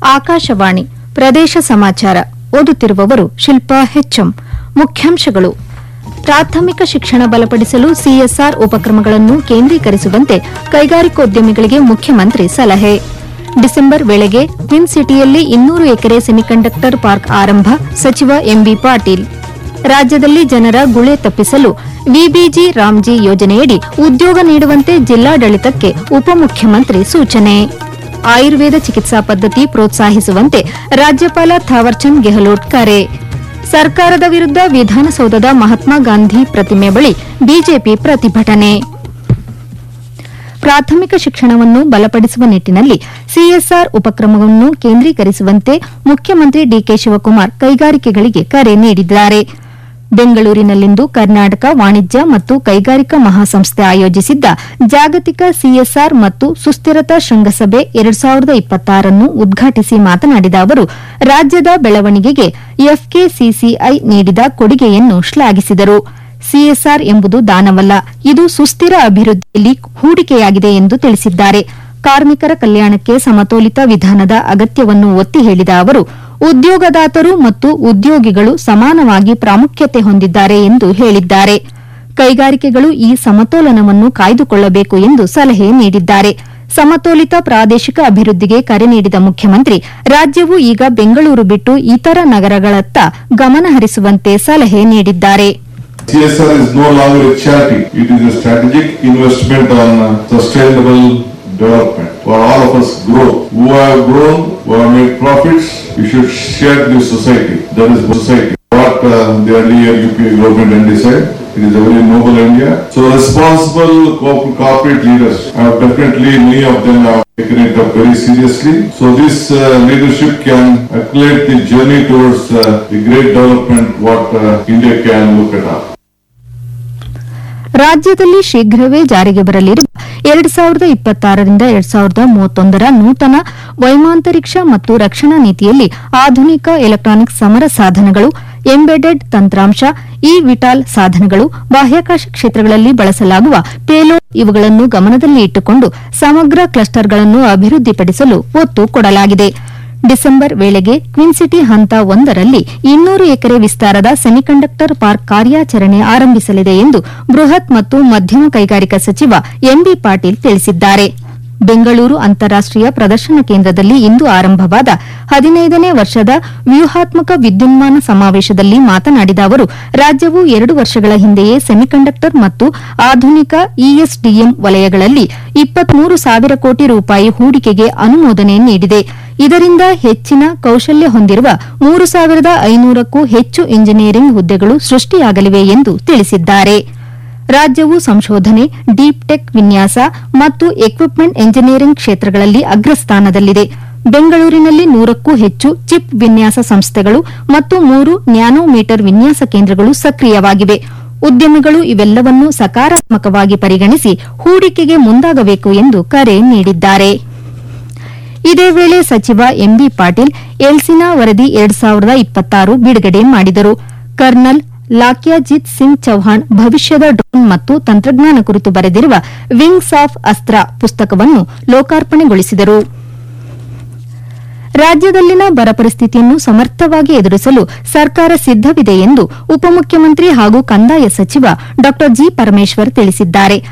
ಆಕಾಶವಾಣಿ ಪ್ರದೇಶ ಸಮಾಚಾರ ಓದುತ್ತಿರುವವರು ಶಿಲ್ಪಾ ಹೆಚ್ಎಂ ಮುಖ್ಯಾಂಶಗಳು ಪ್ರಾಥಮಿಕ ಶಿಕ್ಷಣ ಬಲಪಡಿಸಲು ಸಿಎಸ್ಆರ್ ಉಪಕ್ರಮಗಳನ್ನು ಕೇಂದ್ರೀಕರಿಸುವಂತೆ ಕೈಗಾರಿಕೋದ್ಯಮಿಗಳಿಗೆ ಮುಖ್ಯಮಂತ್ರಿ ಸಲಹೆ ಡಿಸೆಂಬರ್ ವೇಳೆಗೆ ಟ್ವಿನ್ ಸಿಟಿಯಲ್ಲಿ ಇನ್ನೂರು ಎಕರೆ ಸೆಮಿಕಂಡಕ್ಟರ್ ಪಾರ್ಕ್ ಆರಂಭ ಸಚಿವ ಎಂಬಿ ಪಾಟೀಲ್ ರಾಜ್ಯದಲ್ಲಿ ಜನರ ಗುಳೆ ತಪ್ಪಿಸಲು ವಿಬಿಜಿ ರಾಮ್ಜಿ ಯೋಜನೆಯಡಿ ಉದ್ಯೋಗ ನೀಡುವಂತೆ ಜಿಲ್ಲಾಡಳಿತಕ್ಕೆ ಉಪಮುಖ್ಯಮಂತ್ರಿ ಸೂಚನೆ ಆಯುರ್ವೇದ ಚಿಕಿತ್ಸಾ ಪದ್ಧತಿ ಪ್ರೋತ್ಸಾಹಿಸುವಂತೆ ರಾಜ್ಯಪಾಲ ಥಾವರ್ಚಂದ್ ಗೆಹ್ಲೋಟ್ ಕರೆ ಸರ್ಕಾರದ ವಿರುದ್ಧ ವಿಧಾನಸೌಧದ ಮಹಾತ್ಮ ಗಾಂಧಿ ಪ್ರತಿಮೆ ಬಳಿ ಬಿಜೆಪಿ ಪ್ರತಿಭಟನೆ ಪ್ರಾಥಮಿಕ ಶಿಕ್ಷಣವನ್ನು ಬಲಪಡಿಸುವ ನಿಟ್ಟಿನಲ್ಲಿ ಸಿಎಸ್ಆರ್ ಉಪಕ್ರಮವನ್ನು ಕೇಂದ್ರೀಕರಿಸುವಂತೆ ಮುಖ್ಯಮಂತ್ರಿ ಡಿಕೆ ಶಿವಕುಮಾರ್ ಕೈಗಾರಿಕೆಗಳಿಗೆ ಕರೆ ನೀಡಿದ್ದಾರೆ ಬೆಂಗಳೂರಿನಲ್ಲಿಂದು ಕರ್ನಾಟಕ ವಾಣಿಜ್ಯ ಮತ್ತು ಕೈಗಾರಿಕಾ ಮಹಾಸಂಸ್ಥೆ ಆಯೋಜಿಸಿದ್ದ ಜಾಗತಿಕ ಸಿಎಸ್ಆರ್ ಮತ್ತು ಸುಸ್ಥಿರತಾ ಶೃಂಗಸಭೆ ಎರಡು ಸಾವಿರದ ಇಪ್ಪತ್ತಾರನ್ನು ಉದ್ಘಾಟಿಸಿ ಮಾತನಾಡಿದ ಅವರು ರಾಜ್ಯದ ಬೆಳವಣಿಗೆಗೆ ಎಫ್ಕೆಸಿಸಿಐ ನೀಡಿದ ಕೊಡುಗೆಯನ್ನು ಶ್ಲಾಘಿಸಿದರು ಸಿಎಸ್ಆರ್ ಎಂಬುದು ದಾನವಲ್ಲ ಇದು ಸುಸ್ಥಿರ ಅಭಿವೃದ್ಧಿಯಲ್ಲಿ ಹೂಡಿಕೆಯಾಗಿದೆ ಎಂದು ತಿಳಿಸಿದ್ದಾರೆ ಕಾರ್ಮಿಕರ ಕಲ್ಯಾಣಕ್ಕೆ ಸಮತೋಲಿತ ವಿಧಾನದ ಅಗತ್ಯವನ್ನು ಒತ್ತಿ ಹೇಳಿದ ಅವರು ಉದ್ಯೋಗದಾತರು ಮತ್ತು ಉದ್ಯೋಗಿಗಳು ಸಮಾನವಾಗಿ ಪ್ರಾಮುಖ್ಯತೆ ಹೊಂದಿದ್ದಾರೆ ಎಂದು ಹೇಳಿದ್ದಾರೆ ಕೈಗಾರಿಕೆಗಳು ಈ ಸಮತೋಲನವನ್ನು ಕಾಯ್ದುಕೊಳ್ಳಬೇಕು ಎಂದು ಸಲಹೆ ನೀಡಿದ್ದಾರೆ ಸಮತೋಲಿತ ಪ್ರಾದೇಶಿಕ ಅಭಿವೃದ್ಧಿಗೆ ಕರೆ ನೀಡಿದ ಮುಖ್ಯಮಂತ್ರಿ ರಾಜ್ಯವು ಈಗ ಬೆಂಗಳೂರು ಬಿಟ್ಟು ಇತರ ನಗರಗಳತ್ತ ಗಮನ ಹರಿಸುವಂತೆ ಸಲಹೆ ನೀಡಿದ್ದಾರೆ CSR is no longer a charity. It is a strategic investment on uh, sustainable development for all of us grow. Who have grown, who have made profits, we should share this society. That is society. What uh, the earlier UPA government and said, it is a very noble India. So responsible corp- corporate leaders have definitely, many of them have taken it up very seriously. So this uh, leadership can accelerate the journey towards uh, the great development what uh, India can look at. Up. ರಾಜ್ಯದಲ್ಲಿ ಶೀಘ್ರವೇ ಜಾರಿಗೆ ಬರಲಿರುವ ಎರಡು ಸಾವಿರದ ಇಪ್ಪತ್ತಾರರಿಂದ ಎರಡು ಸಾವಿರದ ಮೂವತ್ತೊಂದರ ನೂತನ ವೈಮಾಂತರಿಕ್ಷ ಮತ್ತು ರಕ್ಷಣಾ ನೀತಿಯಲ್ಲಿ ಆಧುನಿಕ ಎಲೆಕ್ಟ್ರಾನಿಕ್ ಸಮರ ಸಾಧನಗಳು ಎಂಬೆಡೆಡ್ ತಂತ್ರಾಂಶ ಇ ವಿಟಾಲ್ ಸಾಧನಗಳು ಬಾಹ್ಯಾಕಾಶ ಕ್ಷೇತ್ರಗಳಲ್ಲಿ ಬಳಸಲಾಗುವ ಪೇಲೋಡ್ ಇವುಗಳನ್ನು ಗಮನದಲ್ಲಿ ಇಟ್ಟುಕೊಂಡು ಸಮಗ್ರ ಕ್ಲಸ್ಟರ್ಗಳನ್ನು ಅಭಿವೃದ್ಧಿಪಡಿಸಲು ಒತ್ತು ಕೊಡಲಾಗಿದೆ ಡಿಸೆಂಬರ್ ವೇಳೆಗೆ ಕ್ವಿನ್ ಸಿಟಿ ಹಂತ ಒಂದರಲ್ಲಿ ಇನ್ನೂರು ಎಕರೆ ವಿಸ್ತಾರದ ಸೆಮಿಕಂಡಕ್ಟರ್ ಪಾರ್ಕ್ ಕಾರ್ಯಾಚರಣೆ ಆರಂಭಿಸಲಿದೆ ಎಂದು ಬೃಹತ್ ಮತ್ತು ಮಧ್ಯಮ ಕೈಗಾರಿಕಾ ಸಚಿವ ಎಂಬಿ ಪಾಟೀಲ್ ತಿಳಿಸಿದ್ದಾರೆ ಬೆಂಗಳೂರು ಅಂತಾರಾಷ್ಟೀಯ ಪ್ರದರ್ಶನ ಕೇಂದ್ರದಲ್ಲಿ ಇಂದು ಆರಂಭವಾದ ಹದಿನೈದನೇ ವರ್ಷದ ವ್ಯೂಹಾತ್ಮಕ ವಿದ್ಯುನ್ಮಾನ ಸಮಾವೇಶದಲ್ಲಿ ಮಾತನಾಡಿದ ಅವರು ರಾಜ್ಯವು ಎರಡು ವರ್ಷಗಳ ಹಿಂದೆಯೇ ಸೆಮಿಕಂಡಕ್ಟರ್ ಮತ್ತು ಆಧುನಿಕ ಇಎಸ್ಡಿಎಂ ವಲಯಗಳಲ್ಲಿ ಇಪ್ಪತ್ಮೂರು ಸಾವಿರ ಕೋಟಿ ರೂಪಾಯಿ ಹೂಡಿಕೆಗೆ ಅನುಮೋದನೆ ನೀಡಿದೆ ಇದರಿಂದ ಹೆಚ್ಚಿನ ಕೌಶಲ್ಯ ಹೊಂದಿರುವ ಮೂರು ಸಾವಿರದ ಐನೂರಕ್ಕೂ ಹೆಚ್ಚು ಇಂಜಿನಿಯರಿಂಗ್ ಹುದ್ದೆಗಳು ಸೃಷ್ಟಿಯಾಗಲಿವೆ ಎಂದು ತಿಳಿಸಿದ್ದಾರೆ ರಾಜ್ಯವು ಸಂಶೋಧನೆ ಡೀಪ್ ಟೆಕ್ ವಿನ್ಯಾಸ ಮತ್ತು ಎಕ್ವಿಪ್ಮೆಂಟ್ ಎಂಜಿನಿಯರಿಂಗ್ ಕ್ಷೇತ್ರಗಳಲ್ಲಿ ಅಗ್ರಸ್ಥಾನದಲ್ಲಿದೆ ಬೆಂಗಳೂರಿನಲ್ಲಿ ನೂರಕ್ಕೂ ಹೆಚ್ಚು ಚಿಪ್ ವಿನ್ಯಾಸ ಸಂಸ್ಥೆಗಳು ಮತ್ತು ಮೂರು ನ್ಯಾನೋಮೀಟರ್ ವಿನ್ಯಾಸ ಕೇಂದ್ರಗಳು ಸಕ್ರಿಯವಾಗಿವೆ ಉದ್ಯಮಿಗಳು ಇವೆಲ್ಲವನ್ನೂ ಸಕಾರಾತ್ಮಕವಾಗಿ ಪರಿಗಣಿಸಿ ಹೂಡಿಕೆಗೆ ಮುಂದಾಗಬೇಕು ಎಂದು ಕರೆ ನೀಡಿದ್ದಾರೆ ಇದೇ ವೇಳೆ ಸಚಿವ ಎಂಬಿ ಪಾಟೀಲ್ ಎಲ್ಸಿನಾ ವರದಿ ಎರಡ್ ಸಾವಿರದ ಇಪ್ಪತ್ತಾರು ಬಿಡುಗಡೆ ಮಾಡಿದರು ಕರ್ನಲ್ ಲಾಕ್ಯಾಜಿತ್ ಸಿಂಗ್ ಚೌಹಾಣ್ ಭವಿಷ್ಯದ ಡ್ರೋನ್ ಮತ್ತು ತಂತ್ರಜ್ಞಾನ ಕುರಿತು ಬರೆದಿರುವ ವಿಂಗ್ಸ್ ಆಫ್ ಅಸ್ತ್ರ ಪುಸ್ತಕವನ್ನು ಲೋಕಾರ್ಪಣೆಗೊಳಿಸಿದರು ರಾಜ್ಯದಲ್ಲಿನ ಬರ ಪರಿಸ್ಥಿತಿಯನ್ನು ಸಮರ್ಥವಾಗಿ ಎದುರಿಸಲು ಸರ್ಕಾರ ಸಿದ್ದವಿದೆ ಎಂದು ಉಪಮುಖ್ಯಮಂತ್ರಿ ಹಾಗೂ ಕಂದಾಯ ಸಚಿವ ಡಾ ಜಿ ಪರಮೇಶ್ವರ್ ತಿಳಿಸಿದ್ದಾರೆ